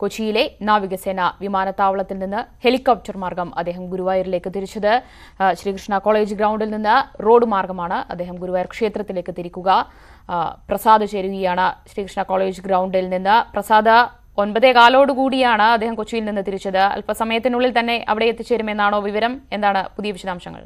കൊച്ചിയിലെ നാവികസേന വിമാനത്താവളത്തിൽ നിന്ന് ഹെലികോപ്റ്റർ മാർഗം അദ്ദേഹം ഗുരുവായൂരിലേക്ക് തിരിച്ചത് ആ, ശ്രീകൃഷ്ണ കോളേജ് ഗ്രൗണ്ടിൽ നിന്ന് റോഡ് മാർഗമാണ് അദ്ദേഹം ഗുരുവായൂർ ക്ഷേത്രത്തിലേക്ക് തിരിക്കുക ആ, പ്രസാദ് ചേരുകയാണ് ശ്രീകൃഷ്ണ കോളേജ് ഗ്രൗണ്ടിൽ നിന്ന് പ്രസാദ് ഒൻപതേ കാലോടുകൂടിയാണ് അദ്ദേഹം കൊച്ചിയിൽ നിന്ന് തിരിച്ചത് അല്പസമയത്തിനുള്ളിൽ തന്നെ അവിടെ എത്തിച്ചേരുമെന്നാണോ വിവരം എന്താണ് പുതിയ വിശദാംശങ്ങൾ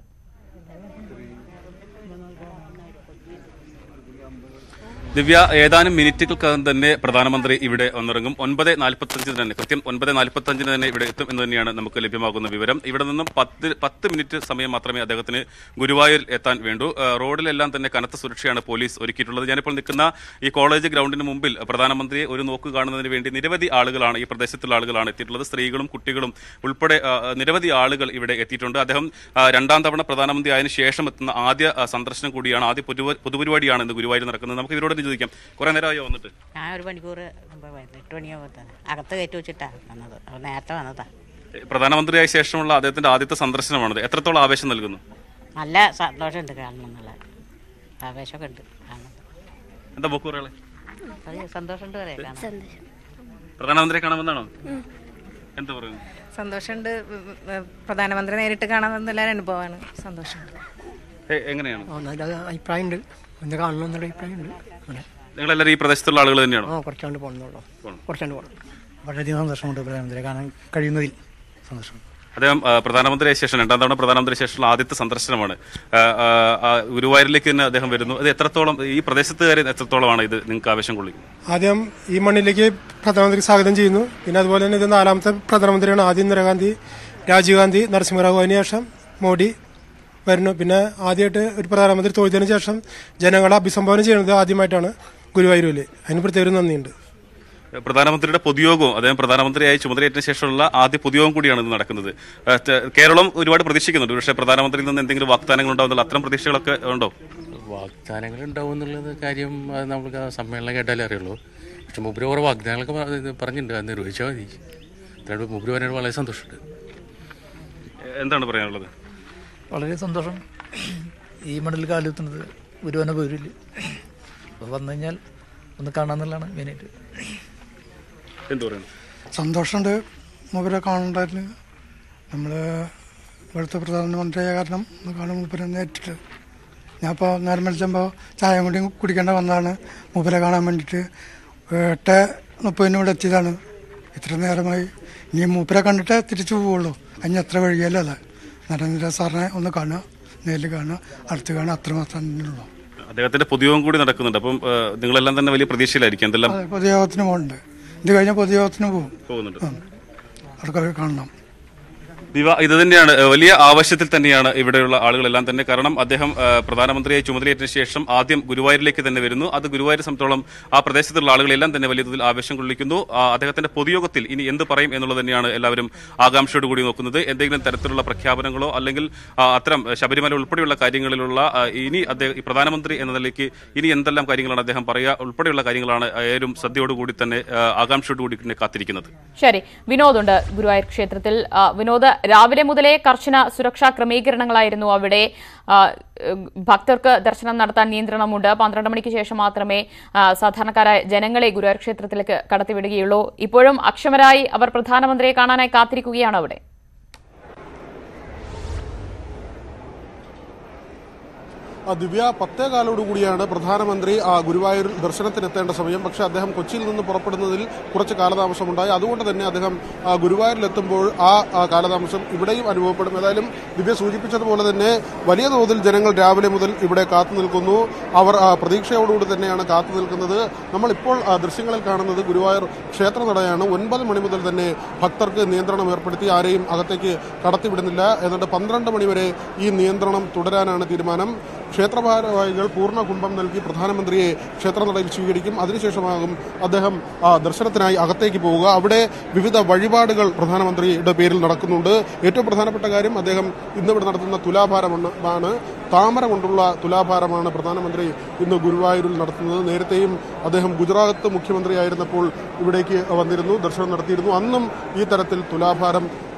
ദിവ്യ ഏതാനും മിനിറ്റുകൾക്കകം തന്നെ പ്രധാനമന്ത്രി ഇവിടെ വന്നിറങ്ങും ഒൻപത് നാൽപ്പത്തഞ്ചിന് തന്നെ കൃത്യം ഒൻപത് നാൽപ്പത്തഞ്ചിന് തന്നെ ഇവിടെ എത്തും എന്ന് തന്നെയാണ് നമുക്ക് ലഭ്യമാകുന്ന വിവരം ഇവിടെ നിന്നും പത്ത് പത്ത് മിനിറ്റ് സമയം മാത്രമേ അദ്ദേഹത്തിന് ഗുരുവായൂർ എത്താൻ വേണ്ടൂ ആ, റോഡിലെല്ലാം തന്നെ കനത്ത സുരക്ഷയാണ് പോലീസ് ഒരുക്കിയിട്ടുള്ളത് ഞാനിപ്പോൾ നിൽക്കുന്ന ഈ കോളേജ് ഗ്രൗണ്ടിന് മുമ്പിൽ പ്രധാനമന്ത്രിയെ ഒരു നോക്ക് കാണുന്നതിന് വേണ്ടി നിരവധി ആളുകളാണ് ഈ പ്രദേശത്തുള്ള ആളുകളാണ് എത്തിയിട്ടുള്ളത് സ്ത്രീകളും കുട്ടികളും ഉൾപ്പെടെ ആ, നിരവധി ആളുകൾ ഇവിടെ എത്തിയിട്ടുണ്ട് അദ്ദേഹം ആ, രണ്ടാം തവണ പ്രധാനമന്ത്രി ആയതിനു ശേഷം എത്തുന്ന ആദ്യ ആ, സന്ദർശനം കൂടിയാണ് ആദ്യ പൊതുപ- പൊതുപരിപാടിയാണ് ഇന്ന് ഗുരുവായൂർ നടക്കുന്നത് നമുക്ക് ഇവരോട് തന്നെ ചോദിക്കാം കുറെ നേരമായോ വന്നിട്ട് ഞാൻ ഒരു മണിക്കൂർ മുമ്പ് പോയത് എട്ട് മണിയാകുമ്പോൾ തന്നെ അകത്ത് കയറ്റി വെച്ചിട്ടാ വന്നത് അപ്പോൾ നേരത്തെ വന്നതാ പ്രധാനമന്ത്രിയായ ശേഷമുള്ള അദ്ദേഹത്തിന്റെ ആദ്യത്തെ സന്ദർശനമാണത് എത്രത്തോളം ആവേശം നൽകുന്നു നല്ല സന്തോഷമുണ്ട് കാണണം എന്നുള്ള ആവേശമൊക്കെ ഉണ്ട് കാണണം എന്താ ബുക്കുറകളെ അത് സന്തോഷമുണ്ട് പറയാം കാണാൻ പ്രധാനമന്ത്രിയെ കാണാമെന്നാണോ എന്താ പറയുന്നു സന്തോഷമുണ്ട് ഉം, ഉം, പ്രധാനമന്ത്രി നേരിട്ട് കാണാമെന്നുള്ള അനുഭവമാണ് സന്തോഷമുണ്ട് ഏ, എങ്ങനെയാണ് ആ, നല്ല അഭിപ്രായമുണ്ട് ഒന്ന് കാണണം എന്നുള്ള അഭിപ്രായമുണ്ട് ഇവിടെ നിങ്ങളെല്ലാവരും ഈ പ്രദേശത്തുള്ള ആളുകൾ തന്നെയാണോ ആ കുറച്ചാണ്ട് പോകണമെന്നുള്ളൂ കുറച്ചാണ്ട് പോകണം വളരെയധികം സന്തോഷമുണ്ട് പ്രധാനമന്ത്രിയെ കാണാൻ കഴിയുന്നതിൽ സന്തോഷം അദ്ദേഹം ആ, പ്രധാനമന്ത്രിയായ ശേഷം രണ്ടാം തവണ പ്രധാനമന്ത്രി ശേഷമുള്ള ആദ്യത്തെ സന്ദർശനമാണ് ആ, ആ, ആ, ഗുരുവായൂരിലേക്ക് തന്നെ അദ്ദേഹം വരുന്നു അത് എത്രത്തോളം ഈ പ്രദേശത്തുകാരെ എത്രത്തോളമാണ് ഇത് നിങ്ങൾക്ക് ആവേശം കൊള്ളിക്കുന്നത് ആദ്യം ഈ മണ്ണിലേക്ക് പ്രധാനമന്ത്രി സ്വാഗതം ചെയ്യുന്നു പിന്നെ അതുപോലെ തന്നെ ഇത് നാലാമത്തെ പ്രധാനമന്ത്രിയാണ് ആദ്യം ഇന്ദിരാഗാന്ധി രാജീവ് ഗാന്ധി നരസിംഹറാവു അതിന് ശേഷം മോഡി വരുന്നു പിന്നെ ആദ്യമായിട്ട് ഒരു പ്രധാനമന്ത്രി തോറ്റതിന് ശേഷം ജനങ്ങളെ അഭിസംബോധന ചെയ്യുന്നത് ആദ്യമായിട്ടാണ് ഗുരുവായൂരിൽ അതിന് പ്രത്യേക ഒരു നന്ദിയുണ്ട് പ്രധാനമന്ത്രിയുടെ പൊതുയോഗവും അദ്ദേഹം പ്രധാനമന്ത്രിയായി ചുമതലയേറ്റ ശേഷമുള്ള ആദ്യ പൊതുയോഗം കൂടിയാണ് ഇത് നടക്കുന്നത് ആ, ത- കേരളം ഒരുപാട് പ്രതീക്ഷിക്കുന്നുണ്ട് പക്ഷേ പ്രധാനമന്ത്രിയിൽ നിന്ന് എന്തെങ്കിലും വാഗ്ദാനങ്ങൾ ഉണ്ടാവുന്നുള്ള അത്തരം പ്രതീക്ഷകളൊക്കെ ഉണ്ടോ വാഗ്ദാനങ്ങൾ ഉണ്ടാവും എന്നുള്ളത് കാര്യം അത് നമുക്ക് ആ സമ്മേളനം കേട്ടാലേ അറിയുള്ളൂ പക്ഷെ മുബ്രി കുറേ വാഗ്ദാനങ്ങളൊക്കെ പറ- ഇത് പറഞ്ഞിട്ടുണ്ട് അത് നിർവഹിച്ചാൽ മതി അതായത് മുബ്രി പറയാൻ വളരെ സന്തോഷമുണ്ട് എന്താണ് പറയാനുള്ളത് വളരെ സന്തോഷം ഈ മണ്ണിൽ കാലെത്തുന്നത് ഗുരുവന പേരിൽ അപ്പോൾ വന്നു കഴിഞ്ഞാൽ ഒന്ന് കാണാമെന്നുള്ളതാണ് മെയിനായിട്ട് എന്ത് പറയുന്നു സന്തോഷമുണ്ട് മൂപ്പരെ കാണണ്ടായിരുന്നു നമ്മൾ ഇവിടുത്തെ പ്രധാനമന്ത്രിയായ കാരണം ഒന്ന് കാണും മൂപ്പരെ നേരിട്ട് ഞാൻ ഇപ്പോൾ നേരം വിളിച്ചപ്പോൾ ചായ കൂടി കുടിക്കേണ്ട വന്നതാണ് മൂപ്പരെ കാണാൻ വേണ്ടിയിട്ട് എട്ട് മുപ്പതിന് ഇവിടെ എത്തിയതാണ് ഇത്ര നേരമായി ഇനി മൂപ്പരെ കണ്ടിട്ടേ തിരിച്ചു പോവുള്ളൂ അതിന് എത്ര വഴിയല്ലോ അല്ലേ നരേന്ദ്ര സാറിനെ ഒന്ന് കാണുക നേരിൽ കാണുക അടുത്ത് കാണുക അത്രമാത്രം തന്നെയുള്ളൂ അദ്ദേഹത്തിന്റെ പൊതുയോഗം കൂടി നടക്കുന്നുണ്ട് അപ്പം ആ, നിങ്ങളെല്ലാം തന്നെ വലിയ പ്രതീക്ഷയിലായിരിക്കും എന്തെല്ലാം അതെ പൊതുയോഗത്തിന് പോകുന്നുണ്ട് ഇത് കഴിഞ്ഞാൽ പൊതുയോഗത്തിന് പോകും പോകുന്നുണ്ട് അവർക്കൊക്കെ കാണണം ദിവ ഇത് തന്നെയാണ് ഏഹ്, വലിയ ആവശ്യത്തിൽ തന്നെയാണ് ഇവിടെയുള്ള ആളുകളെല്ലാം തന്നെ കാരണം അദ്ദേഹം ഏഹ്, പ്രധാനമന്ത്രിയായി ചുമതലയേറ്റ ശേഷം ആദ്യം ഗുരുവായൂരിലേക്ക് തന്നെ വരുന്നു അത് ഗുരുവായൂർ സംബന്ധിച്ചോളം ആ പ്രദേശത്തുള്ള ആളുകളെല്ലാം തന്നെ വലിയ തോതിൽ ആവേശം കൊള്ളിക്കുന്നു ആ, അദ്ദേഹത്തിന്റെ പൊതുയോഗത്തിൽ ഇനി എന്ത് പറയും എന്നുള്ളത് തന്നെയാണ് എല്ലാവരും ആകാംക്ഷയോട് കൂടി നോക്കുന്നത് എന്തെങ്കിലും തരത്തിലുള്ള പ്രഖ്യാപനങ്ങളോ അല്ലെങ്കിൽ ആ, അത്തരം ശബരിമല ഉൾപ്പെടെയുള്ള കാര്യങ്ങളിലുള്ള ആ, ഇനി അദ്ദേഹം ഈ പ്രധാനമന്ത്രി എന്ന നിലയ്ക്ക് ഇനി എന്തെല്ലാം കാര്യങ്ങളാണ് അദ്ദേഹം പറയുക ഉൾപ്പെടെയുള്ള കാര്യങ്ങളാണ് ഏവരും ശ്രദ്ധയോടുകൂടി തന്നെ ആ, ആകാംക്ഷയോടുകൂടി തന്നെ കാത്തിരിക്കുന്നത് ശരി വിനോദുണ്ട് ഗുരുവായൂർ ക്ഷേത്രത്തിൽ ആ, വിനോദ് രാവിലെ മുതലേ കർശന സുരക്ഷാ ക്രമീകരണങ്ങളായിരുന്നു അവിടെ ആ, ഏഹ്, ഭക്തർക്ക് ദർശനം നടത്താൻ നിയന്ത്രണമുണ്ട് പന്ത്രണ്ട് മണിക്ക് ശേഷം മാത്രമേ ആ, സാധാരണക്കാരായ ജനങ്ങളെ ഗുരുവായൂർ ക്ഷേത്രത്തിലേക്ക് കടത്തിവിടുകയുള്ളൂ ഇപ്പോഴും അക്ഷമരായി അവർ പ്രധാനമന്ത്രിയെ കാണാനായി കാത്തിരിക്കുകയാണ് അവിടെ ആ ദിവ്യ പത്തേകാലോട് കൂടിയാണ് പ്രധാനമന്ത്രി ആ ഗുരുവായൂർ ദർശനത്തിനെത്തേണ്ട സമയം പക്ഷേ അദ്ദേഹം കൊച്ചിയിൽ നിന്ന് പുറപ്പെടുന്നതിൽ കുറച്ച് കാലതാമസമുണ്ടായി അതുകൊണ്ട് തന്നെ അദ്ദേഹം ആ ഗുരുവായൂരിലെത്തുമ്പോൾ ആ ആ കാലതാമസം ഇവിടെയും അനുഭവപ്പെടും ഏതായാലും ദിവ്യ സൂചിപ്പിച്ചതുപോലെ തന്നെ വലിയ തോതിൽ ജനങ്ങൾ രാവിലെ മുതൽ ഇവിടെ കാത്തു നിൽക്കുന്നു അവർ ആ, പ്രതീക്ഷയോടുകൂടി തന്നെയാണ് കാത്തു നിൽക്കുന്നത് നമ്മളിപ്പോൾ ആ, ദൃശ്യങ്ങളിൽ കാണുന്നത് ഗുരുവായൂർ ക്ഷേത്ര നടയാണ് ഒൻപത് മണി മുതൽ തന്നെ ഭക്തർക്ക് നിയന്ത്രണം ഏർപ്പെടുത്തി ആരെയും അകത്തേക്ക് കടത്തിവിടുന്നില്ല എന്നിട്ട് പന്ത്രണ്ട് മണിവരെ ഈ നിയന്ത്രണം തുടരാനാണ് തീരുമാനം ക്ഷേത്രഭാരവാഹികൾ പൂർണ്ണ കുംഭം നൽകി പ്രധാനമന്ത്രിയെ ക്ഷേത്രനടയിൽ സ്വീകരിക്കും അതിനുശേഷമാകും അദ്ദേഹം ആ, ദർശനത്തിനായി അകത്തേക്ക് പോവുക അവിടെ വിവിധ വഴിപാടുകൾ പ്രധാനമന്ത്രിയുടെ പേരിൽ നടക്കുന്നുണ്ട് ഏറ്റവും പ്രധാനപ്പെട്ട കാര്യം അദ്ദേഹം ഇന്നിവിടെ നടത്തുന്ന തുലാഭാരമാണ് ആണ് താമര കൊണ്ടുള്ള തുലാഭാരമാണ് പ്രധാനമന്ത്രി ഇന്ന് ഗുരുവായൂരിൽ നടത്തുന്നത് നേരത്തെയും അദ്ദേഹം ഗുജറാത്ത് മുഖ്യമന്ത്രിയായിരുന്നപ്പോൾ ഇവിടേക്ക് വന്നിരുന്നു ദർശനം നടത്തിയിരുന്നു അന്നും ഈ തരത്തിൽ തുലാഭാരം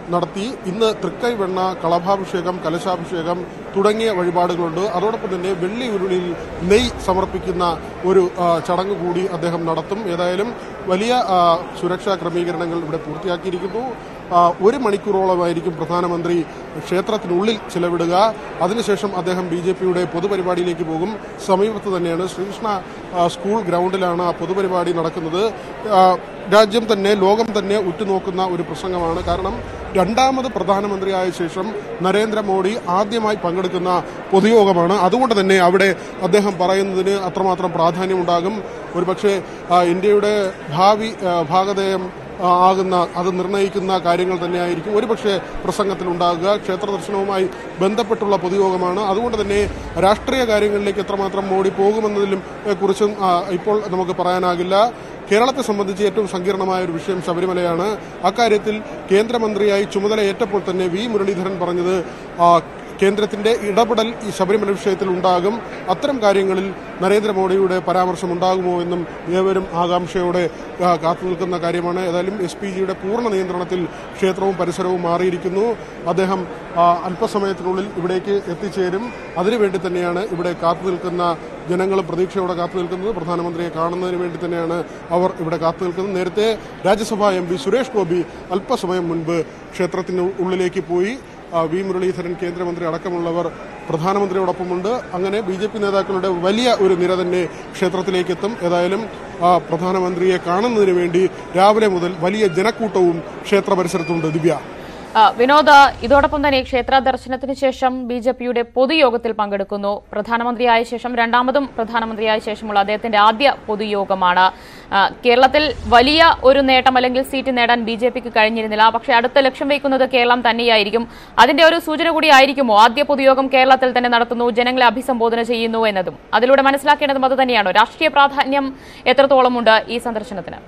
നടത്തി ഇന്ന് തൃക്കൈ വെണ്ണ കളഭാഭിഷേകം കലശാഭിഷേകം തുടങ്ങിയ വഴിപാടുകളുണ്ട് അതോടൊപ്പം തന്നെ വെള്ളി ഉരുളിയിൽ നെയ് സമർപ്പിക്കുന്ന ഒരു ആ, ചടങ്ങ് കൂടി അദ്ദേഹം നടത്തും ഏതായാലും വലിയ ആ, സുരക്ഷാ ക്രമീകരണങ്ങൾ ഇവിടെ പൂർത്തിയാക്കിയിരിക്കുന്നു ആ, ഒരു മണിക്കൂറോളമായിരിക്കും പ്രധാനമന്ത്രി ക്ഷേത്രത്തിനുള്ളിൽ ചിലവിടുക അതിനുശേഷം അദ്ദേഹം ബി ജെ പിയുടെ പൊതുപരിപാടിയിലേക്ക് പോകും സമീപത്ത് തന്നെയാണ് ശ്രീകൃഷ്ണ ആ, സ്കൂൾ ഗ്രൗണ്ടിലാണ് ആ പൊതുപരിപാടി നടക്കുന്നത് ആ, രാജ്യം തന്നെ ലോകം തന്നെ ഉറ്റുനോക്കുന്ന ഒരു പ്രസംഗമാണ് കാരണം രണ്ടാമത് പ്രധാനമന്ത്രിയായ ശേഷം നരേന്ദ്രമോദി ആദ്യമായി പങ്കെടുക്കുന്ന പൊതുയോഗമാണ് അതുകൊണ്ട് തന്നെ അവിടെ അദ്ദേഹം പറയുന്നതിന് അത്രമാത്രം പ്രാധാന്യമുണ്ടാകും ഒരുപക്ഷെ ആ, ഇന്ത്യയുടെ ഭാവി ആ, ഭാഗധേയം ആ, ആകുന്ന അത് നിർണ്ണയിക്കുന്ന കാര്യങ്ങൾ തന്നെയായിരിക്കും ഒരുപക്ഷെ പ്രസംഗത്തിൽ ഉണ്ടാകുക ക്ഷേത്ര ദർശനവുമായി ബന്ധപ്പെട്ടുള്ള പൊതുയോഗമാണ് അതുകൊണ്ട് തന്നെ രാഷ്ട്രീയ കാര്യങ്ങളിലേക്ക് എത്രമാത്രം മോഡി പോകുമെന്നതിലും ഏ, കുറിച്ചും ആ, ഇപ്പോൾ നമുക്ക് പറയാനാകില്ല കേരളത്തെ സംബന്ധിച്ച് ഏറ്റവും സങ്കീർണമായ ഒരു വിഷയം ശബരിമലയാണ് അക്കാര്യത്തിൽ കേന്ദ്രമന്ത്രിയായി ചുമതലയേറ്റപ്പോൾ തന്നെ വി മുരളീധരൻ പറഞ്ഞത് ആ, കേന്ദ്രത്തിന്റെ ഇടപെടൽ ഈ ശബരിമല വിഷയത്തിൽ ഉണ്ടാകും അത്തരം കാര്യങ്ങളിൽ നരേന്ദ്രമോദിയുടെ പരാമർശം ഉണ്ടാകുമോ എന്നും ഏവരും ആകാംക്ഷയോടെ ആ, കാത്തുനിൽക്കുന്ന കാര്യമാണ് ഏതായാലും എസ് പി ജിയുടെ പൂർണ്ണ നിയന്ത്രണത്തിൽ ക്ഷേത്രവും പരിസരവും മാറിയിരിക്കുന്നു അദ്ദേഹം ആ, അല്പസമയത്തിനുള്ളിൽ ഇവിടേക്ക് എത്തിച്ചേരും അതിനുവേണ്ടി തന്നെയാണ് ഇവിടെ കാത്തുനിൽക്കുന്ന ജനങ്ങൾ പ്രതീക്ഷയോടെ കാത്തുനിൽക്കുന്നത് പ്രധാനമന്ത്രിയെ കാണുന്നതിന് വേണ്ടി തന്നെയാണ് അവർ ഇവിടെ കാത്തുനിൽക്കുന്നത് നേരത്തെ രാജ്യസഭാ എം പി സുരേഷ് ഗോപി അല്പസമയം മുൻപ് ക്ഷേത്രത്തിന് ഉള്ളിലേക്ക് പോയി ആ, വി മുരളീധരൻ കേന്ദ്രമന്ത്രി അടക്കമുള്ളവർ പ്രധാനമന്ത്രിയോടൊപ്പമുണ്ട് അങ്ങനെ ബി ജെ പി നേതാക്കളുടെ വലിയ ഒരു നിര തന്നെ ക്ഷേത്രത്തിലേക്ക് എത്തും ഏതായാലും ആ, പ്രധാനമന്ത്രിയെ കാണുന്നതിന് വേണ്ടി രാവിലെ മുതൽ വലിയ ജനക്കൂട്ടവും ക്ഷേത്ര പരിസരത്തുണ്ട് ദിവ്യ ആ, വിനോദ് ഇതോടൊപ്പം തന്നെ ക്ഷേത്ര ദർശനത്തിന് ശേഷം ബി ജെ പിയുടെ പൊതുയോഗത്തിൽ പങ്കെടുക്കുന്നു പ്രധാനമന്ത്രിയായ ശേഷം രണ്ടാമതും പ്രധാനമന്ത്രിയായ ശേഷമുള്ള അദ്ദേഹത്തിന്റെ ആദ്യ പൊതുയോഗമാണ് ആ, കേരളത്തിൽ വലിയ ഒരു നേട്ടം അല്ലെങ്കിൽ സീറ്റ് നേടാൻ ബി ജെ പിക്ക് കഴിഞ്ഞിരുന്നില്ല പക്ഷേ അടുത്ത ലക്ഷ്യം വയ്ക്കുന്നത് കേരളം തന്നെയായിരിക്കും അതിന്റെ ഒരു സൂചന കൂടി ആയിരിക്കുമോ ആദ്യ പൊതുയോഗം കേരളത്തിൽ തന്നെ നടത്തുന്നു ജനങ്ങളെ അഭിസംബോധന ചെയ്യുന്നു എന്നതും അതിലൂടെ മനസ്സിലാക്കേണ്ടതും അത് തന്നെയാണോ രാഷ്ട്രീയ പ്രാധാന്യം എത്രത്തോളമുണ്ട് ഈ സന്ദർശനത്തിന്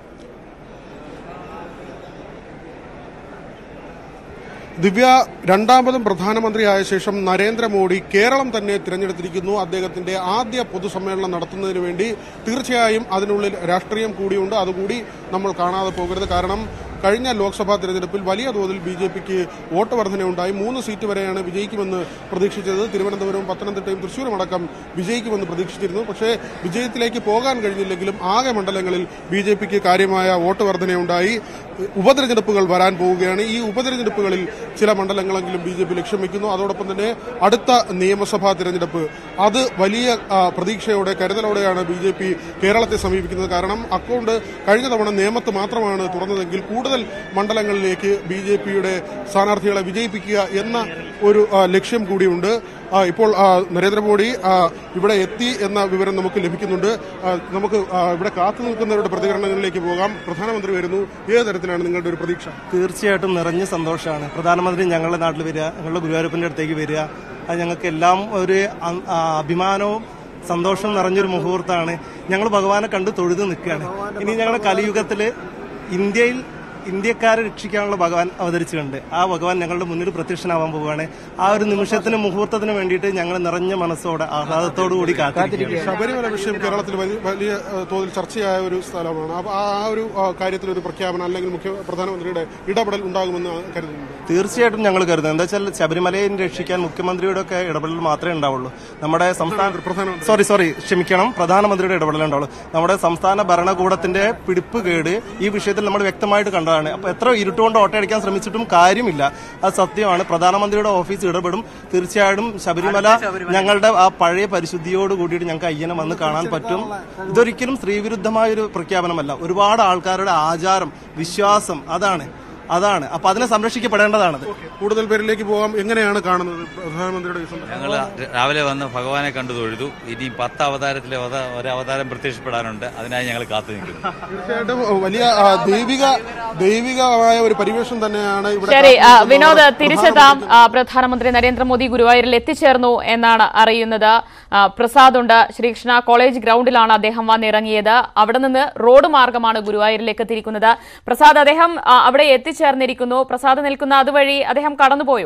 ദിവ്യ രണ്ടാമതും പ്രധാനമന്ത്രിയായ ശേഷം നരേന്ദ്രമോദി കേരളം തന്നെ തിരഞ്ഞെടുത്തിരിക്കുന്നു അദ്ദേഹത്തിന്റെ ആദ്യ പൊതുസമ്മേളനം നടത്തുന്നതിന് വേണ്ടി തീർച്ചയായും അതിനുള്ളിൽ രാഷ്ട്രീയം കൂടിയുണ്ട് അതുകൂടി നമ്മൾ കാണാതെ പോകരുത് കാരണം കഴിഞ്ഞ ലോക്സഭാ തെരഞ്ഞെടുപ്പിൽ വലിയ തോതിൽ ബി ജെ പിക്ക് വോട്ട് വർധനയുണ്ടായി മൂന്ന് സീറ്റ് വരെയാണ് വിജയിക്കുമെന്ന് പ്രതീക്ഷിച്ചത് തിരുവനന്തപുരവും പത്തനംതിട്ടയും തൃശ്ശൂരും അടക്കം വിജയിക്കുമെന്ന് പ്രതീക്ഷിച്ചിരുന്നു പക്ഷേ വിജയത്തിലേക്ക് പോകാൻ കഴിഞ്ഞില്ലെങ്കിലും ആകെ മണ്ഡലങ്ങളിൽ ബി ജെ പിക്ക് കാര്യമായ വോട്ട് വർധനയുണ്ടായി ഉപതെരഞ്ഞെടുപ്പുകൾ വരാൻ പോവുകയാണ് ഈ ഉപതെരഞ്ഞെടുപ്പുകളിൽ ചില മണ്ഡലങ്ങളെങ്കിലും ബി ജെ പി ലക്ഷ്യം വയ്ക്കുന്നു അതോടൊപ്പം തന്നെ അടുത്ത നിയമസഭാ തിരഞ്ഞെടുപ്പ് അത് വലിയ ആ, പ്രതീക്ഷയോടെ കരുതലോടെയാണ് ബി ജെ പി കേരളത്തെ സമീപിക്കുന്നത് കാരണം അക്കൗണ്ട് കഴിഞ്ഞ തവണ നേമത്ത് മാത്രമാണ് തുറന്നതെങ്കിൽ കൂടുതൽ മണ്ഡലങ്ങളിലേക്ക് ബി ജെ പിയുടെ സ്ഥാനാർത്ഥികളെ വിജയിപ്പിക്കുക എന്ന ഒരു ആ, ലക്ഷ്യം കൂടിയുണ്ട് ആ, ഇപ്പോൾ ആ, നരേന്ദ്രമോദി ആ, ഇവിടെ എത്തി എന്ന വിവരം നമുക്ക് ലഭിക്കുന്നുണ്ട് ആ, നമുക്ക് ആ, ഇവിടെ കാത്തു നിൽക്കുന്നവരുടെ പ്രതികരണങ്ങളിലേക്ക് പോകാം പ്രധാനമന്ത്രി വരുന്നു ഏത് തരത്തിലാണ് നിങ്ങളുടെ ഒരു പ്രതീക്ഷ തീർച്ചയായിട്ടും നിറഞ്ഞ സന്തോഷമാണ് പ്രധാനമന്ത്രി ഞങ്ങളുടെ നാട്ടിൽ വരിക ഞങ്ങളുടെ ഗുരുവായൂരപ്പൻ്റെ അടുത്തേക്ക് വരിക അത് ഞങ്ങൾക്ക് എല്ലാം ഒരു അ- ആ, അഭിമാനവും സന്തോഷം നിറഞ്ഞൊരു മുഹൂർത്തമാണ് ഞങ്ങൾ ഭഗവാനെ കണ്ട് തൊഴുത് നിൽക്കുകയാണ് ഇനി ഞങ്ങളുടെ കലിയുഗത്തിൽ ഇന്ത്യയിൽ ഇന്ത്യക്കാരെ രക്ഷിക്കാനുള്ള ഭഗവാൻ അവതരിച്ചിട്ടുണ്ട് ആ ഭഗവാൻ ഞങ്ങളുടെ മുന്നിൽ പ്രത്യക്ഷനാവാൻ പോവുകയാണ് ആ ഒരു നിമിഷത്തിന് മുഹൂർത്തത്തിന് വേണ്ടിയിട്ട് ഞങ്ങൾ നിറഞ്ഞ മനസ്സോടെ ആഹ്ലാദത്തോടു കൂടി കാത്തിരിക്കുകയാണ് ശബരിമല വിഷയം കേരളത്തിൽ വലിയ വലിയ ആ, തോതിൽ ചർച്ചയായ ഒരു സ്ഥലമാണ് അപ്പോൾ ആ ഒരു ആ, കാര്യത്തിൽ ഒരു പ്രഖ്യാപനം അല്ലെങ്കിൽ മുഖ്യ പ്രധാനമന്ത്രിയുടെ ഇടപെടൽ ഉണ്ടാകുമെന്ന് കരുതുന്നുണ്ട് തീർച്ചയായിട്ടും ഞങ്ങൾ കരുതുന്നത് എന്താ വെച്ചാൽ ശബരിമലയെ രക്ഷിക്കാൻ മുഖ്യമന്ത്രിയുടെ ഒക്കെ ഇടപെടൽ മാത്രമേ ഉണ്ടാവുള്ളൂ നമ്മുടെ സംസ്ഥാന സോറി സോറി ക്ഷമിക്കണം പ്രധാനമന്ത്രിയുടെ ഇടപെടൽ ഉണ്ടാവുള്ളൂ നമ്മുടെ സംസ്ഥാന ഭരണകൂടത്തിന്റെ പിടിപ്പ് കേട് ഈ വിഷയത്തിൽ നമ്മൾ വ്യക്തമായിട്ട് കണ്ടതാണ് അപ്പൊ എത്ര ഇരുട്ടുകൊണ്ട് ഓട്ടയടിക്കാൻ ശ്രമിച്ചിട്ടും കാര്യമില്ല അത് സത്യമാണ് പ്രധാനമന്ത്രിയുടെ ഓഫീസ് ഇടപെടും തീർച്ചയായിട്ടും ശബരിമല ഞങ്ങളുടെ ആ പഴയ പരിശുദ്ധിയോട് കൂടിയിട്ട് ഞങ്ങൾക്ക് അയ്യനെ വന്ന് കാണാൻ പറ്റും ഇതൊരിക്കലും സ്ത്രീവിരുദ്ധമായ ഒരു പ്രഖ്യാപനമല്ല ഒരുപാട് ആൾക്കാരുടെ ആചാരം വിശ്വാസം അതാണ് അതാണ് അപ്പൊ അതിനെ സംരക്ഷിക്കപ്പെടേണ്ടതാണത് കൂടുതൽ പേരിലേക്ക് പോകാം എങ്ങനെയാണ് കാണുന്നത് പ്രധാനമന്ത്രിയുടെ ഈ സന്ദർശനം? ഞങ്ങൾ രാവിലെ വന്ന് ഭഗവാനെ കണ്ടു തൊഴുതു ഇനി പത്ത് അവതാരത്തിലെ അവത- ഒരു അവതാരം പ്രത്യക്ഷപ്പെടാനുണ്ട് അതിനായി ഞങ്ങൾ കാത്തു നിൽക്കുന്നു തീർച്ചയായിട്ടും വലിയ ആ, ദൈവിക ദൈവികമായ ഒരു പരിവേഷം തന്നെയാണ് ഇവിടെ ശരി ആ, കാത്തിരിക്കുന്നത്. വിനോദ് തിരിച്ചെത്താം ആ, പ്രധാനമന്ത്രി നരേന്ദ്രമോദി ഗുരുവായൂരിൽ എത്തിച്ചേർന്നു എന്നാണ് അറിയുന്നത് ആ, പ്രസാദ് ഉണ്ട് ശ്രീകൃഷ്ണ കോളേജ് ഗ്രൗണ്ടിലാണ് അദ്ദേഹം വന്നിറങ്ങിയത് അവിടെ നിന്ന് റോഡ് മാർഗമാണ് ഗുരുവായൂരിലേക്ക് എത്തിയിരിക്കുന്നത് പ്രസാദ് അദ്ദേഹം ആ, അവിടെ എത്തിച്ചേർന്നിരിക്കുന്നു പ്രസാദ് നിൽക്കുന്ന അതുവഴി അദ്ദേഹം കടന്നുപോയോ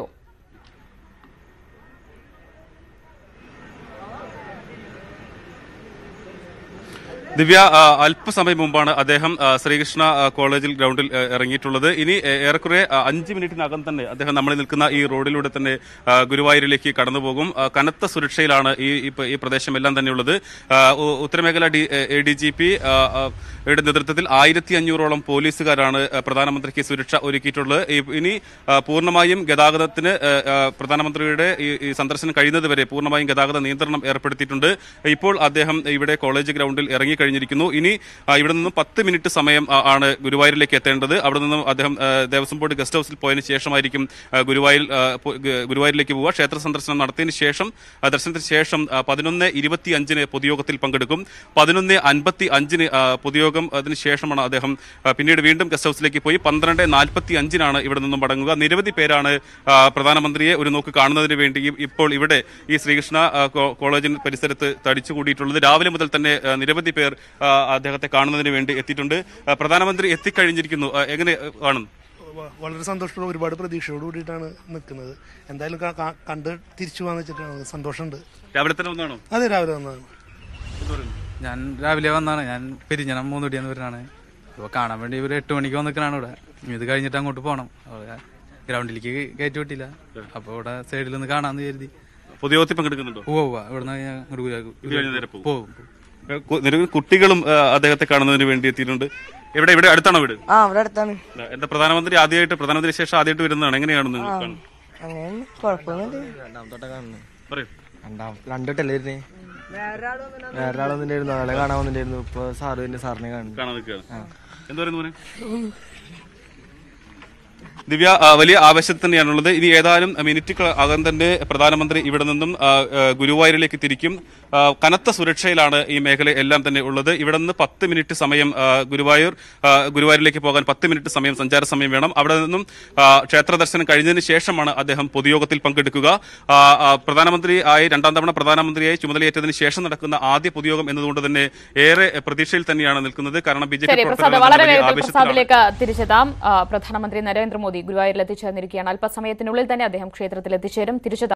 ദിവ്യ ആ, അല്പസമയം മുമ്പാണ് അദ്ദേഹം ആ, ശ്രീകൃഷ്ണ ആ, കോളേജിൽ ഗ്രൗണ്ടിൽ ആ, ഇറങ്ങിയിട്ടുള്ളത് ഇനി ഏ- ഏറെക്കുറെ ആ, അഞ്ച് മിനിറ്റിനകം തന്നെ അദ്ദേഹം നമ്മൾ നിൽക്കുന്ന ഈ റോഡിലൂടെ തന്നെ ആ, ഗുരുവായൂരിലേക്ക് കടന്നുപോകും ആ, കനത്ത സുരക്ഷയിലാണ് ഈ ഇപ്പ- ഈ പ്രദേശമെല്ലാം തന്നെയുള്ളത് ആ, ഉ- ഉത്തരമേഖല D A D G P യുടെ നേതൃത്വത്തിൽ ആയിരത്തി അഞ്ഞൂറോളം പോലീസുകാരാണ് ആ, പ്രധാനമന്ത്രിക്ക് സുരക്ഷ ഒരുക്കിയിട്ടുള്ളത് ഈ- ഇനി ആ, പൂർണ്ണമായും ഗതാഗതത്തിന് ആ, ആ, പ്രധാനമന്ത്രിയുടെ ഈ ഈ സന്ദർശനം കഴിയുന്നത് വരെ പൂർണ്ണമായും ഗതാഗത നിയന്ത്രണം ഏർപ്പെടുത്തിയിട്ടുണ്ട് ഇപ്പോൾ അദ്ദേഹം ഇവിടെ കോളേജ് ഗ്രൗണ്ടിൽ ഇറങ്ങിക്കഴിഞ്ഞിരിക്കുന്നു ഇനി ആ, ഇവിടെ നിന്നും പത്ത് മിനിറ്റ് സമയം ആ, ആണ് ഗുരുവായൂരിലേക്ക് എത്തേണ്ടത് അവിടെ നിന്നും അദ്ദേഹം ആ, ദേവസ്വം ബോർഡ് ഗസ്റ്റ് ഹൗസിൽ പോയതിനു ശേഷമായിരിക്കും ആ, ഗുരുവായൂർ ആ, പോ- ഗ- ഗുരുവായൂരിലേക്ക് പോവുക ക്ഷേത്ര സന്ദർശനം നടത്തിയതിനു ശേഷം ആ, ദർശനത്തിന് ശേഷം ആ, പതിനൊന്ന് ഇരുപത്തി അഞ്ചിന് പൊതുയോഗത്തിൽ പങ്കെടുക്കും പതിനൊന്ന് അൻപത്തി അഞ്ചിന് ആ, പൊതുയോഗം അതിന് ശേഷമാണ് അദ്ദേഹം ആ, പിന്നീട് വീണ്ടും ഗസ്റ്റ് ഹൗസിലേക്ക് പോയി പന്ത്രണ്ട് നാൽപ്പത്തി അഞ്ചിനാണ് ഇവിടെ നിന്നും മടങ്ങുക നിരവധി പേരാണ് ആ, പ്രധാനമന്ത്രിയെ ഒരു നോക്ക് കാണുന്നതിന് വേണ്ടി ഇപ്പോൾ ഇവിടെ ഈ ശ്രീകൃഷ്ണ ആ, കോ- കോളേജിന് പരിസരത്ത് തടിച്ചുകൂടിയിട്ടുള്ളത് രാവിലെ മുതൽ തന്നെ ആ, നിരവധി പേർ ആ, അദ്ദേഹത്തെ കാണുന്നതിന് വേണ്ടി എത്തിയിട്ടുണ്ട് ആ, പ്രധാനമന്ത്രി എത്തിക്കഴിഞ്ഞിരിക്കുന്നു ആ, എങ്ങനെ ആ, കാണുന്നു വ- വളരെ സന്തോഷത്തോടെ ഒരുപാട് പ്രതീക്ഷയോട് കൂടിയിട്ടാണ് നിൽക്കുന്നത് എന്തായാലും ക- ക- കണ്ട് തിരിച്ചു പോകാന്ന് വെച്ചിട്ടാണ് സന്തോഷമുണ്ട് രാവിലെ തന്നെ വന്നാണോ അതെ രാവിലെ വന്നതാണ് ഞാൻ രാവിലെ വന്നാണ് ഞാൻ പെരിഞ്ഞണം മൂന്നുടിയാന്ന് വരുന്നതാണ് ഇപ്പോൾ കാണാൻ വേണ്ടി ഒരു എട്ട് മണിക്ക് വന്നിക്കണാണ് ഇവിടെ ഇനി ഇത് കഴിഞ്ഞിട്ട് അങ്ങോട്ട് പോകണം അവിടെ ഗ്രൗണ്ടിലേക്ക് കയറ്റി വിട്ടില്ല അപ്പോൾ ഇവിടെ സൈഡിൽ നിന്ന് കാണാമെന്ന് കരുതി പൊതുയോഗത്തിൽ പങ്കെടുക്കുന്നുണ്ടോ ഉവ്വ് ഉവ്വ് ഇവിടുന്ന് ഞാൻ അങ്ങോട്ട് ഇത് കഴിഞ്ഞ് നേരെ പോകും പോകും. പോകും കു- നിരവധി കുട്ടികളും ആ, അദ്ദേഹത്തെ കാണുന്നതിന് വേണ്ടി എത്തിയിട്ടുണ്ട് എവിടെ ഇവിടെ അടുത്താണോ വീട് ആ ഇവിടെ അടുത്താണ് എന്താ പ്രധാനമന്ത്രി ആദ്യമായിട്ട് പ്രധാനമന്ത്രി ശേഷം ആദ്യമായിട്ട് വരുന്നതാണ് എങ്ങനെയാണ് നിങ്ങൾ കാണുന്നത് അങ്ങനെ കുഴപ്പമൊന്നുമില്ല രണ്ടാമത്തോട്ടാ കാണുന്നത് പറയൂ രണ്ടാം രണ്ടിട്ടല്ലേ ഇരുന്നേ വേറെ ആളൊന്നുണ്ടായിരുന്നു ആളെ കാണാൻ വന്നിട്ടുണ്ടായിരുന്നു ഇപ്പൊ സാറ് തന്നെ സാറിനെ കാണുന്നു കാണാൻ നിൽക്കുകയാണ് എന്താ പറയുന്നു മോനെ ദിവ്യ ആ, വലിയ ആവശ്യത്തിൽ തന്നെയാണുള്ളത് ഇനി ഏതാനും മിനിറ്റുകൾ അകം തന്നെ പ്രധാനമന്ത്രി ഇവിടെ നിന്നും ആ, ആ, ഗുരുവായൂരിലേക്ക് തിരിക്കും ആ, കനത്ത സുരക്ഷയിലാണ് ഈ മേഖല എല്ലാം തന്നെ ഉള്ളത് ഇവിടെ നിന്ന് പത്ത് മിനിറ്റ് സമയം ആ, ഗുരുവായൂർ ആ, ഗുരുവായൂരിലേക്ക് പോകാൻ പത്ത് മിനിറ്റ് സമയം സഞ്ചാര സമയം വേണം അവിടെ നിന്നും ആ, ക്ഷേത്ര ദർശനം കഴിഞ്ഞതിന് ശേഷമാണ് അദ്ദേഹം പൊതുയോഗത്തിൽ പങ്കെടുക്കുക ആ, ആ, പ്രധാനമന്ത്രി ആയി രണ്ടാം തവണ പ്രധാനമന്ത്രിയായി ചുമതലയേറ്റതിന് ശേഷം നടക്കുന്ന ആദ്യ പൊതുയോഗം എന്നതുകൊണ്ട് തന്നെ ഏറെ പ്രതീക്ഷയിൽ തന്നെയാണ് നിൽക്കുന്നത് കാരണം ബി ജെ ശരി പി പ്രസാദ് വളരെ വേഗത്തിൽ പ്രസാദിലേക്ക് തിരിച്ചെത്താം ആ, പ്രധാനമന്ത്രി നരേന്ദ്രമോദി ഗുരുവായൂരിൽ എത്തിച്ചേർന്നിരിക്കുകയാണ് അല്പസമയത്തിനുള്ളിൽ തന്നെ അദ്ദേഹം ക്ഷേത്രത്തിൽ എത്തിച്ചേരും തിരിച്ചെത്താം